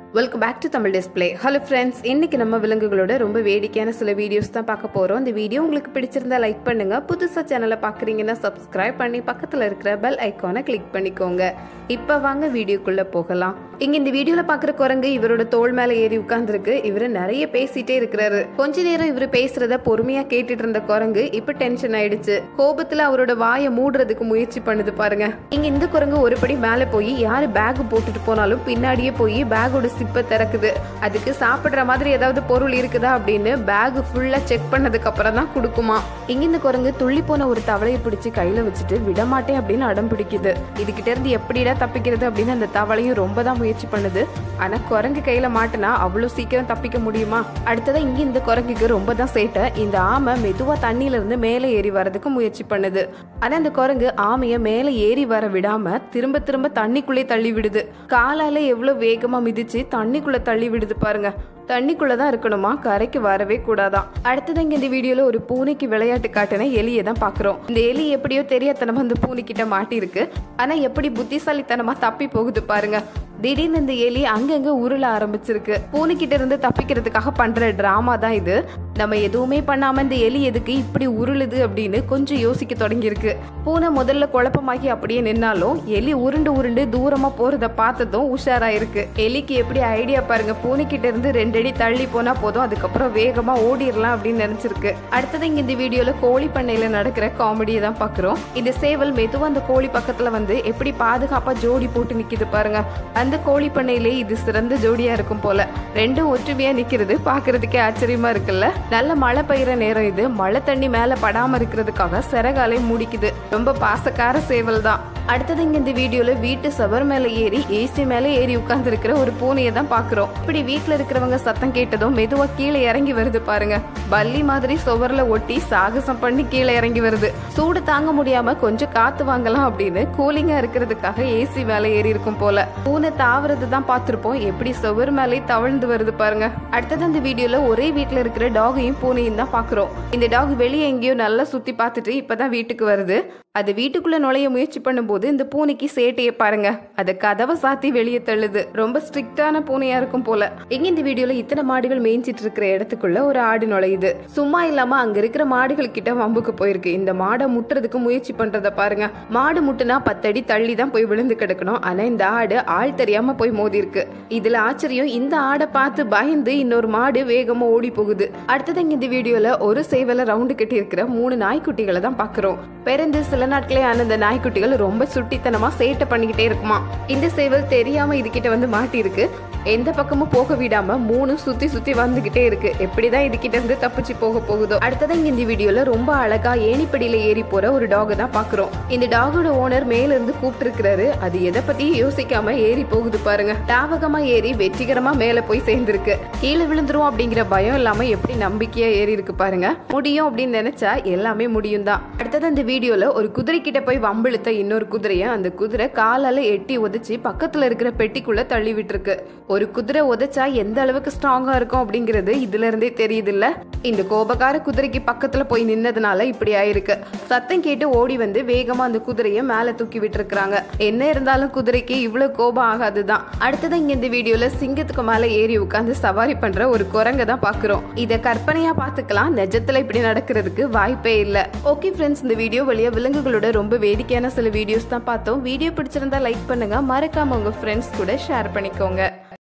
welcome back to Tamil display hello friends இன்னைக்கு நம்ம விலங்குகளோட ரொம்ப வேடிக்கையான சில வீடியோஸ் தான் பார்க்க போறோம் இந்த வீடியோ உங்களுக்கு பிடிச்சிருந்தா லைக் பண்ணுங்க புதுசா சேனலை பார்க்குறீங்கன்னா சப்ஸ்கிரைப் பண்ணி பக்கத்துல இருக்கிற பெல் ஐக்கானை கிளிக் பண்ணிக்கோங்க இப்போ வாங்க வீடியோக்குள்ள போகலாம் இங்க இந்த வீடியோல பார்க்குற குரங்கு இவரோட தோள் மேல ஏறி உட்கார்ந்துருக்கு இவரு நிறைய பேசிட்டே இருக்கிறாரு கொஞ்ச நேரம் இவரு பேசுறத பொறுமையா கேட்டுட்டு இருந்த குரங்கு இப்ப டென்ஷன் ஆயிடுச்சு கோபத்துல அவரோட வாயை மூடுறதுக்கு முயற்சி பண்ணுது பாருங்க இங்க இந்த குரங்கு ஒரு படி மேல போய் யாரு பேக் போட்டுட்டு போனாலும் பின்னாடியே போய் பேக்கோட சிப்பை திறக்குது அதுக்கு சாப்பிடுற மாதிரி ஏதாவது பொருள் இருக்குதா அப்படின்னு பேக் ஃபுல்லா செக் பண்ணதுக்கு அப்புறம் தான் கொடுக்குமா இங்க இந்த குரங்கு துள்ளி போன ஒரு தவளையை பிடிச்சு கையில வச்சுட்டு விடமாட்டேன் அப்படின்னு அடம் பிடிக்குது இதுகிட்ட இருந்து எப்படிடா தப்பிக்கிறது அப்படின்னு அந்த தவளையும் ரொம்ப தான் முயற்சி பண்ணுது ஆனா குரங்கு கையில மாட்டினா அவ்வளவு சீக்கிரம் தப்பிக்க முடியுமா அடுத்ததா இங்க இந்த குரங்குக்கு ரொம்ப தான் சேட்டை இந்த ஆமை மெதுவா தண்ணியில இருந்து மேலே ஏறி வரதுக்கு முயற்சி பண்ணுது ஆனா அந்த குரங்கு ஆமைய மேலே ஏறி வர விடாம திரும்ப திரும்ப தண்ணிக்குள்ளே தள்ளி விடுது காலால எவ்வளவு வேகமா மிதிச்சு தண்ணிக்குள்ள தள்ளி விடுது பாருங்க தண்ணிக்குள்ள தான் இருக்கணுமா கரைக்கு வரவே கூடாதாம் அடுத்தது இங்க இந்த வீடியோல ஒரு பூனைக்கு விளையாட்டு காட்டின எலியை தான் பாக்குறோம் இந்த எலி எப்படியோ தெரியாதனமா அந்த பூனைக்கிட்ட மாட்டிருக்கு ஆனா எப்படி புத்திசாலித்தனமா தப்பி போகுது பாருங்க திடீர்னு இந்த எலி அங்கங்க உருள ஆரம்பிச்சிருக்கு பூனைக்கிட்ட இருந்து தப்பிக்கிறதுக்காக பண்ற டிராமா தான் இது நம்ம எதுவுமே பண்ணாம இந்த எலி எதுக்கு இப்படி உருளுது அப்படின்னு கொஞ்சம் யோசிக்க தொடங்கியிருக்கு பூனை முதல்ல குழப்பமாகி அப்படியே நின்னாலும் எலி உருண்டு உருண்டு தூரமா போறத பார்த்ததும் உஷாரா இருக்கு எலிக்கு எப்படி ஐடியா பாருங்க பூனைக்கிட்ட இருந்து ரெண்டு அடி தள்ளி போனா போதும் அதுக்கப்புறம் வேகமா ஓடிடலாம் அப்படின்னு நினைச்சிருக்கு அடுத்தது இங்க இந்த வீடியோல கோழி பண்ணையில நடக்கிற காமெடியை தான் பாக்குறோம் இந்த சேவல் மெதுவா அந்த கோழி பக்கத்துல வந்து எப்படி பாதுகாப்பா ஜோடி போட்டு நிக்குது பாருங்க அந்த கோழி பண்ணையிலே இது சிறந்த ஜோடியா இருக்கும் போல ரெண்டும் ஒற்றுமையா நிக்கிறது பாக்குறதுக்கே ஆச்சரியமா இருக்குல்ல நல்ல மழை பெய்யுற நேரம் இது மழை தண்ணி மேல படாம இருக்கிறதுக்காக சிறகாலை மூடிக்குது ரொம்ப பாசக்கார சேவல் தான் அடுத்தது இங்க இந்த வீடியோல வீட்டு சவர் மேல ஏறி ஏசி மேல ஏறி உட்கார்ந்து இருக்கிற ஒரு பூனையை தான் பாக்குறோம் இப்படி வீட்டுல இருக்கிறவங்க சத்தம் கேட்டதும் மெதுவா கீழே இறங்கி வருது பாருங்க பல்லி மாதிரி சுவர்ல ஒட்டி சாகசம் பண்ணி கீழே இறங்கி வருது சூடு தாங்க முடியாம கொஞ்சம் காத்து வாங்கலாம் அப்படின்னு கூலிங்கா இருக்கிறதுக்காக ஏசி மேல ஏறி இருக்கும் போல பூனை தாவறது தான் பார்த்திருப்போம் எப்படி சுவர் மேலே தவழ்ந்து வருது பாருங்க அடுத்தது அந்த வீடியோல ஒரே வீட்டுல இருக்கிற டாகையும் பூனையும் தான் பாக்குறோம் இந்த டாக் வெளியே எங்கேயோ நல்லா சுத்தி பார்த்துட்டு இப்பதான் வீட்டுக்கு வருது அது வீட்டுக்குள்ள நுழைய முயற்சி பண்ணும்போது இந்த பூனைக்கு சேட்டையை பாருங்க அது கதவை சாத்தி வெளியே தள்ளுது ரொம்ப ஸ்ட்ரிக்டான பூனையா இருக்கும் போல எங்க இந்த வீடியோல இத்தனை மாடுகள் மேய்ஞ்சிட்டு இருக்கிற இடத்துக்குள்ள ஒரு ஆடு நுழையுது சும்மா இல்லாம அங்க இருக்கிற மாடுகள் கிட்ட வம்புக்கு போயிருக்கு இந்த மாடை முட்டுறதுக்கு முயற்சி பண்றத பாருங்க மாடு முட்டுனா பத்தடி தள்ளி தான் போய் விழுந்து கிடக்கணும் ஆனா இந்த ஆடு ஆள் தெரியாம போய் மோதி இருக்கு இதுல ஆச்சரியம் இந்த ஆடை பார்த்து பயந்து இன்னொரு மாடு வேகமா ஓடி போகுது அடுத்தது இங்க இந்த வீடியோல ஒரு சேவல ரவுண்டு கட்டி இருக்கிற மூணு நாய்க்குட்டிகளை தான் பாக்குறோம் பிறந்து சில நாட்களே ஆன இந்த நாய்க்குட்டிகள் ரொம்ப சுட்டித்தனமா சேட்டை பண்ணிக்கிட்டே இருக்குமா இந்த சேவல் தெரியாம இதுகிட்ட வந்து மாட்டிருக்கு எந்த பக்கமும் போக விடாம மூணு சுத்தி சுத்தி வந்துகிட்டே இருக்கு எப்படிதான் இதுகிட்ட இருந்து தப்பிச்சு போக போகுதோ அடுத்ததான் இங்க இந்த வீடியோல ரொம்ப அழகா ஏணிப்படியில ஏறி போற ஒரு டாக தான் பாக்குறோம் இந்த டாகோட ஓனர் மேல இருந்து கூப்பிட்டு இருக்கிறாரு அது எதை பத்தியும் யோசிக்காம ஏறி போகுது பாருங்க லாவகமா ஏறி வெற்றிகரமா மேல போய் சேர்ந்திருக்கு கீழே விழுந்துரும் அப்படிங்கிற பயம் இல்லாம எப்படி நம்பிக்கையா ஏறி இருக்கு பாருங்க முடியும் அப்படின்னு நினைச்சா எல்லாமே முடியும் தான் அடுத்தது அந்த வீடியோல ஒரு குதிரை கிட்ட போய் வம்பிழுத்த இன்னொரு குதிரைய அந்த குதிரை காலால எட்டி உதைச்சு பக்கத்துல இருக்கிற பெட்டிக்குள்ள தள்ளி விட்டுருக்கு ஒரு குதிரை உதைச்சா எந்த அளவுக்கு ஸ்ட்ராங்கா இருக்கும் அப்படிங்கிறது இதுல இருந்தே தெரியுது இல்ல இந்த கோபக்கார குதிரைக்கு பக்கத்துல போய் நின்னதுனால இப்படி ஆயிருக்கு சத்தம் கேட்டு ஓடி வந்து வேகமா அந்த குதிரைய மேல தூக்கி விட்டுருக்காங்க என்ன இருந்தாலும் குதிரைக்கு இவ்வளவு கோபம் ஆகாதுதான் அடுத்தது இங்க இந்த வீடியோல சிங்கத்துக்கு மேல ஏறி உட்காந்து சவாரி பண்ற ஒரு குரங்க தான் பாக்குறோம் இத கற்பனையா பாத்துக்கலாம் நிஜத்துல இப்படி நடக்கிறதுக்கு வாய்ப்பே இல்ல ஓகே ஃப்ரெண்ட்ஸ் இந்த வீடியோ வழியா விலங்குகளோட ரொம்ப வேடிக்கையான சில வீடியோஸ் தான் பார்த்தோம் வீடியோ பிடிச்சிருந்தா லைக் பண்ணுங்க மறக்காம உங்க ஃப்ரெண்ட்ஸ் கூட ஷேர் பண்ணிக்கோங்க